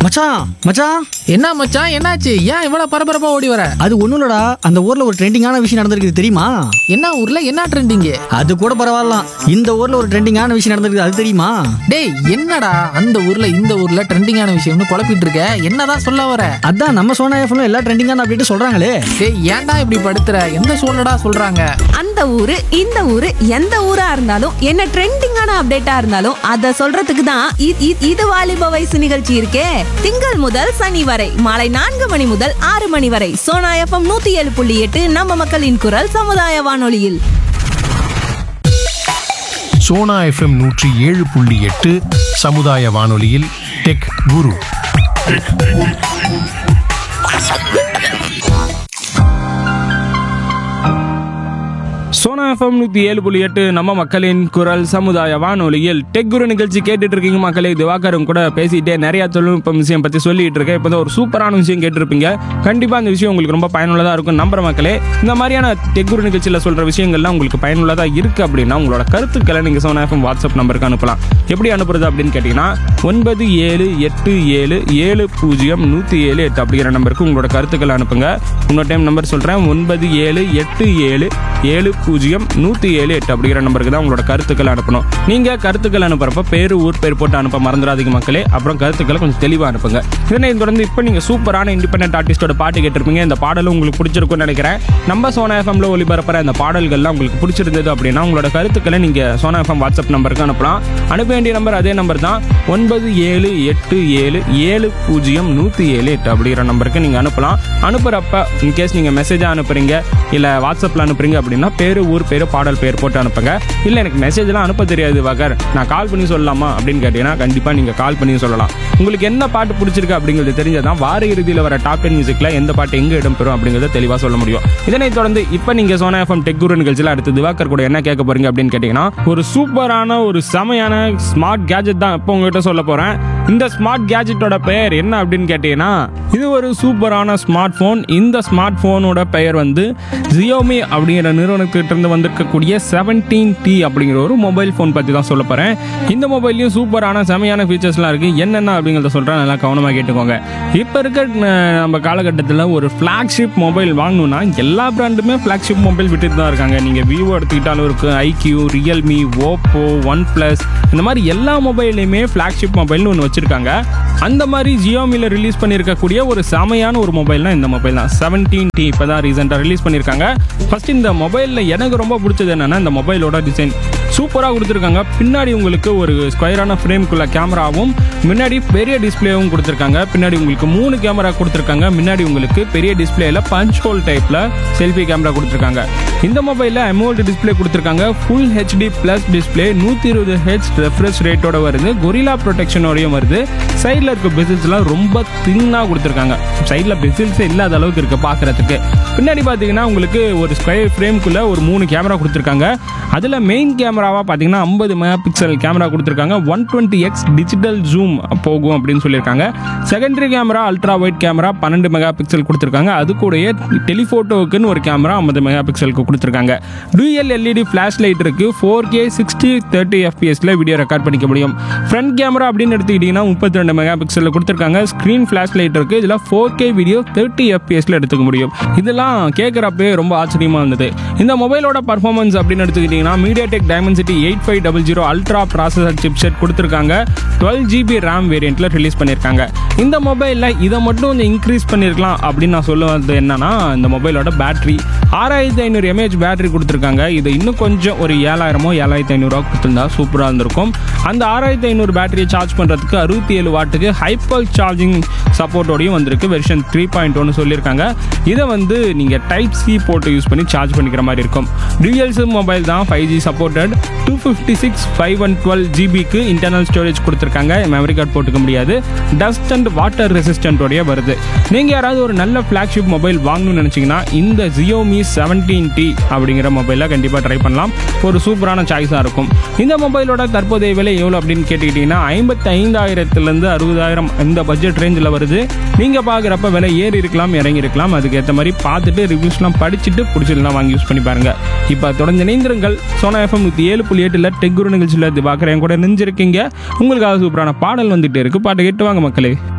மச்சான் மச்சான் என்ன மச்சான் என்னாச்சு ஏன் இவ்வளவு பரபரப்பா ஓடி வர அது ஒண்ணும் இல்லடா அந்த ஊர்ல ஒரு ட்ரெண்டிங்கான விஷயம் நடந்திருக்கு தெரியுமா என்ன ஊர்ல என்ன ட்ரெண்டிங்கு அது கூட பரவாயில்லாம் இந்த ஊர்ல ஒரு ட்ரெண்டிங்கான விஷயம் நடந்திருக்கு அது தெரியுமா டேய் என்னடா அந்த ஊர்ல இந்த ஊர்ல ட்ரெண்டிங்கான விஷயம்னு குழப்பிட்டு இருக்க என்னதான் சொல்ல வர அதான் நம்ம சோனா எஃப்ல எல்லா ட்ரெண்டிங்கான அப்படின்ட்டு சொல்றாங்களே டேய் ஏன்டா இப்படி படுத்துற எந்த சூழ்நிடா சொல்றாங்க அந்த ஊரு இந்த ஊரு எந்த ஊரா இருந்தாலும் என்ன ட்ரெண்டிங்கான அப்டேட்டா இருந்தாலும் அத சொல்றதுக்கு தான் இ- இ- இது வாலிப வயசு நிகழ்ச்சி இருக்கே திங்கள் முதல் சனி வரை மாலை நான்கு மணி முதல் ஆறு மணி வரை சோனா எஃப்எம் நூத்தி ஏழு புள்ளி எட்டு நம்ம மக்களின் குரல் சமுதாய வானொலியில் சோனா எஃப்எம் நூற்றி ஏழு புள்ளி எட்டு சமுதாய வானொலியில் டெக் குரு சோனா எஃப்எம் நூற்றி ஏழு புள்ளி எட்டு நம்ம மக்களின் குரல் சமுதாய வானொலியில் டெக் குரு நிகழ்ச்சி கேட்டுட்டு இருக்கீங்க மக்களே திவாகரும் கூட பேசிட்டே நிறைய தொழில்நுட்பம் விஷயம் பற்றி சொல்லிட்டு இருக்கேன் இப்போ ஒரு சூப்பரான விஷயம் கேட்டிருப்பீங்க கண்டிப்பாக அந்த விஷயம் உங்களுக்கு ரொம்ப பயனுள்ளதாக இருக்கும் நம்புற மக்களே இந்த மாதிரியான டெக் குரு நிகழ்ச்சியில் சொல்கிற விஷயங்கள்லாம் உங்களுக்கு பயனுள்ளதாக இருக்குது அப்படின்னா உங்களோட கருத்துக்களை நீங்கள் சோனா எஃப்எம் வாட்ஸ்அப் நம்பருக்கு அனுப்பலாம் எப்படி அனுப்புறது அப்படின்னு கேட்டிங்கன்னா ஒன்பது ஏழு எட்டு ஏழு ஏழு பூஜ்ஜியம் நூற்றி ஏழு எட்டு அப்படிங்கிற நம்பருக்கு உங்களோட கருத்துக்களை அனுப்புங்க இன்னொரு டைம் நம்பர் சொல்கிறேன் ஒன்பது ஏழு எட்டு ஏழு ஏழு பூஜ்ஜியம் நூற்றி ஏழு எட்டு அப்படிங்கிற நம்பருக்கு தான் உங்களோட கருத்துக்களை அனுப்பணும் நீங்கள் கருத்துக்கள் அனுப்புறப்ப பேர் ஊர் பேர் போட்டு அனுப்ப மறந்துடாதீங்க மக்களே அப்புறம் கருத்துக்களை கொஞ்சம் தெளிவாக அனுப்புங்க இதனை தொடர்ந்து இப்போ நீங்கள் சூப்பரான இண்டிபெண்டன்ட் ஆர்டிஸ்டோட பாட்டு கேட்டிருப்பீங்க இந்த பாடலும் உங்களுக்கு பிடிச்சிருக்கும்னு நினைக்கிறேன் நம்ம சோனா எஃப்எம்ல ஒளிபரப்புற இந்த பாடல்கள்லாம் உங்களுக்கு பிடிச்சிருந்தது அப்படின்னா உங்களோட கருத்துக்களை நீங்கள் சோனா எஃப்எம் வாட்ஸ்அப் நம்பருக்கு அனுப்பலாம் அனுப்ப வேண்டிய நம்பர் அதே நம்பர் தான் ஒன்பது ஏழு எட்டு ஏழு ஏழு பூஜ்ஜியம் நூற்றி ஏழு எட்டு அப்படிங்கிற நம்பருக்கு நீங்கள் அனுப்பலாம் அனுப்புகிறப்ப இன்கேஸ் நீங்கள் மெசேஜாக அனுப்புறீங்க இல்லை வாட்ஸ்அப்பில் அனுப்புறீங்க அப்படின்னா பேர் ஊர் பேர் பாடல் பேர் போட்டு அனுப்புங்க இல்லை எனக்கு மெசேஜ்லாம் அனுப்ப தெரியாது வகர் நான் கால் பண்ணி சொல்லலாமா அப்படின்னு கேட்டீங்கன்னா கண்டிப்பாக நீங்கள் கால் பண்ணி சொல்லலாம் உங்களுக்கு என்ன பாட்டு பிடிச்சிருக்கு அப்படிங்கிறது தெரிஞ்சதான் வார இறுதியில் வர டாப் டென் மியூசிக்கில் எந்த பாட்டு எங்கே இடம்பெறும் அப்படிங்கிறத தெளிவாக சொல்ல முடியும் இதனைத் தொடர்ந்து இப்போ நீங்கள் சோனா எஃப்எம் டெக் குரு நிகழ்ச்சியில் அடுத்து திவாகர் கூட என்ன கேட்க போறீங்க அப்படின்னு கேட்டிங்கன்னா ஒரு சூப்பரான ஒரு செமையான ஸ்மார்ட் கேஜெட் தான் இப்போ உங்ககிட்ட சொல்ல போகிறேன் இந்த ஸ்மார்ட் கேஜெட்டோட பெயர் என்ன அப்படின்னு கேட்டீங்கன்னா இது ஒரு சூப்பரான ஸ்மார்ட் ஃபோன் இந்த ஸ்மார்ட் ஃபோனோட பெயர் வந்து ஜியோமி அப்படிங்கிற நிறுவனத்திட்ட இருந்து வந்திருக்கக்கூடிய செவன்டீன் டி அப்படிங்கிற ஒரு மொபைல் ஃபோன் பற்றி தான் சொல்ல போகிறேன் இந்த மொபைல்லையும் சூப்பரான செமையான ஃபீச்சர்ஸ்லாம் இருக்குது என்னென்ன அப்படிங்கிறத சொல்கிறேன் நல்லா கவனமாக கேட்டுக்கோங்க இப்போ இருக்க அஹ், நம்ம காலகட்டத்தில் ஒரு ஃப்ளாக்ஷிப் மொபைல் வாங்கணும்னா எல்லா பிராண்டுமே ஃப்ளாக்ஷிப் மொபைல் விட்டுட்டு தான் இருக்காங்க நீங்கள் விவோ எடுத்துக்கிட்டாலும் இருக்குது iQOO Realme Oppo OnePlus இந்த மாதிரி எல்லா மொபைல்லையுமே ஃப்ளாக்ஷிப் மொபைல்னு ஒன்று வச்சுருக்காங்க அந்த மாதிரி ஜியோமியில் ரிலீஸ் பண்ணியிருக்கக்கூடிய ஒரு செமையான ஒரு மொபைல்னா இந்த மொபைல் தான் செவன்டீன் டி இப்போ தான் ரீசெண்டாக ரிலீஸ் பண்ணியிருக்காங்க ஃபர்ஸ்ட் இந்த மொபைலில் எனக்கு ரொம்ப பிடிச்சது என்னன்னா இந்த மொபைலோட டிசைன் சூப்பராக கொடுத்துருக்காங்க பின்னாடி உங்களுக்கு ஒரு ஸ்கொயரான ஃப்ரேம்குள்ள கேமராவும் முன்னாடி பெரிய டிஸ்பிளேவும் கொடுத்துருக்காங்க பின்னாடி உங்களுக்கு மூணு கேமரா கொடுத்துருக்காங்க முன்னாடி உங்களுக்கு பெரிய டிஸ்பிளேல பஞ்ச் ஹோல் டைப்பில் செல்ஃபி கேமரா கொடுத்துருக்காங்க இந்த மொபைலில் அமௌல்டு டிஸ்பிளே கொடுத்துருக்காங்க ஃபுல் ஹெச்டி ப்ளஸ் டிஸ்பிளே நூற்றி இருபது ஹெச் ரெஃப்ரெஷ் ரேட்டோட வருது கொரிலா ப்ரொடெக்ஷனோடையும் வருது சைடில் இருக்க பெசில்ஸ்லாம் ரொம்ப தின்னாக கொடுத்துருக்காங்க சைடில் பெசில்ஸே இல்லாத அளவுக்கு இருக்குது பார்க்குறதுக்கு பின்னாடி பார்த்தீங்கன்னா உங்களுக்கு ஒரு ஸ்கொயர் ஃப்ரேம்குள்ளே ஒரு மூணு கேமரா கொடுத்துருக்காங்க அதில் மெயின் கேமராவாக பார்த்தீங்கன்னா ஐம்பது மெகா பிக்சல் கேமரா கொடுத்துருக்காங்க one twenty X digital zoom போகும் அப்படின்னு சொல்லியிருக்காங்க secondary camera ultra wide camera பன்னெண்டு மெகா பிக்சல் கொடுத்துருக்காங்க அது கூடயே டெலிஃபோட்டோவுக்குன்னு ஒரு கேமரா ஐம்பது மெகா பிக்சலுக்கு கொடுத்துருக்காங்க டூஎல் எல்இடி ஃப்ளாஷ் லைட் இருக்குது ஃபோர் கே சிக்ஸ்டி தேர்ட்டி எஃபிஎஸ்ல வீடியோ ரெக்கார்ட் பண்ணிக்க முடியும் ஃப்ரண்ட் கேமரா அப்படின்னு எடுத்துக்கிட்டிங்கன்னா முப்பத்தி ரெண்டு மெகா பிக்சலில் கொடுத்துருக்காங்க ஸ்க்ரீன் ஃப்ளாஷ் லைட் இருக்குது இதில் ஃபோர் கே வீடியோ தேர்ட்டி எஃபிஎஸ்ல எடுத்துக்க முடியும் இதெல்லாம் கேட்குறப்பே ரொம்ப ஆச்சரியமாக இருந்தது இந்த மொபைலோட பர்ஃபார்மன்ஸ் அப்படின்னு எடுத்துக்கிட்டிங்கன்னா MediaTek Dimensity eight five double zero ultra processor chipset கொடுத்துருக்காங்க டுவெல் ஜிபி ரேம் வேரியண்ட்டில் ரிலீஸ் பண்ணியிருக்காங்க இந்த மொபைலில் இதை மட்டும் கொஞ்சம் இன்க்ரீஸ் பண்ணியிருக்கலாம் அப்படின்னு நான் சொல்லுவது என்னன்னா இந்த மொபைலோட பேட்டரி ஆறாயிரத்தி ஐநூறு எம்ஏஹெச் பேட்டரி கொடுத்துருக்காங்க இது இன்னும் கொஞ்சம் ஒரு ஏழாயிரமோ ஏழாயிரத்தி ஐநூறுரூவா கொடுத்துருந்தா சூப்பராக இருந்திருக்கும் அந்த ஆறாயிரத்தி ஐநூறு பேட்டரியை சார்ஜ் பண்ணுறதுக்கு அறுபத்தி ஏழு வாட்டுக்கு ஹைப்பர் சார்ஜிங் சப்போர்ட்டோடையும் வந்திருக்கு வெர்ஷன் த்ரீ பாயிண்ட் ஒன்று சொல்லியிருக்காங்க இதை வந்து நீங்கள் டைப் சி போட்டு யூஸ் பண்ணி சார்ஜ் பண்ணிக்கிற மாதிரி இருக்கும் டியூஎல் சிம் மொபைல் தான் five G supported two fifty six five one twelve ஜிபிக்கு இன்டர்னல் ஸ்டோரேஜ் கொடுத்துருக்காங்க மெமரி கார்டு போட்டுக்க முடியாது டஸ்ட் அண்ட் வாட்டர் ரெசிஸ்டன்ட்டோடய வருது நீங்கள் யாராவது ஒரு நல்ல ஃப்ளாக்ஷிப் மொபைல் வாங்கணும்னு நினச்சிங்கன்னா இந்த ஜியோமி செவன்டீன் டி அப்படிங்கிற மொபைலில் கண்டிப்பாக ட்ரை பண்ணலாம் ஒரு சூப்பரான சாய்ஸாக இருக்கும் இந்த மொபைலோட தற்போதைய விலை எவ்வளோ அப்படின்னு கேட்டுக்கிட்டிங்கன்னா ஐம்பத்தி ஐந்தாயிரத்துலேருந்து அறுபதாயிரம் இந்த பட்ஜெட் ரேஞ்சில் வருது நீங்கள் பார்க்குறப்ப விலை ஏறி இருக்கலாம் இறங்கி இருக்கலாம் அதுக்கேற்ற மாதிரி பார்த்துட்டு ரிவ்யூஸ்லாம் படிச்சுட்டு பிடிச்சிருந்தா வாங்கி யூஸ் பண்ணி பாருங்க இப்போ தொடர்ந்து இணைந்திருங்கள் சோனா எஃப்எம் நூற்றி ஏழு புள்ளி எட்டில் டெக் குரு நிகழ்ச்சியில் இது பார்க்குறேன் கூட நெஞ்சிருக்கீங்க உங்களுக்காக சூப்பரான பாடல் வந்துட்டு இருக்கு பாட்டு கேட்டு வாங்க மக்களே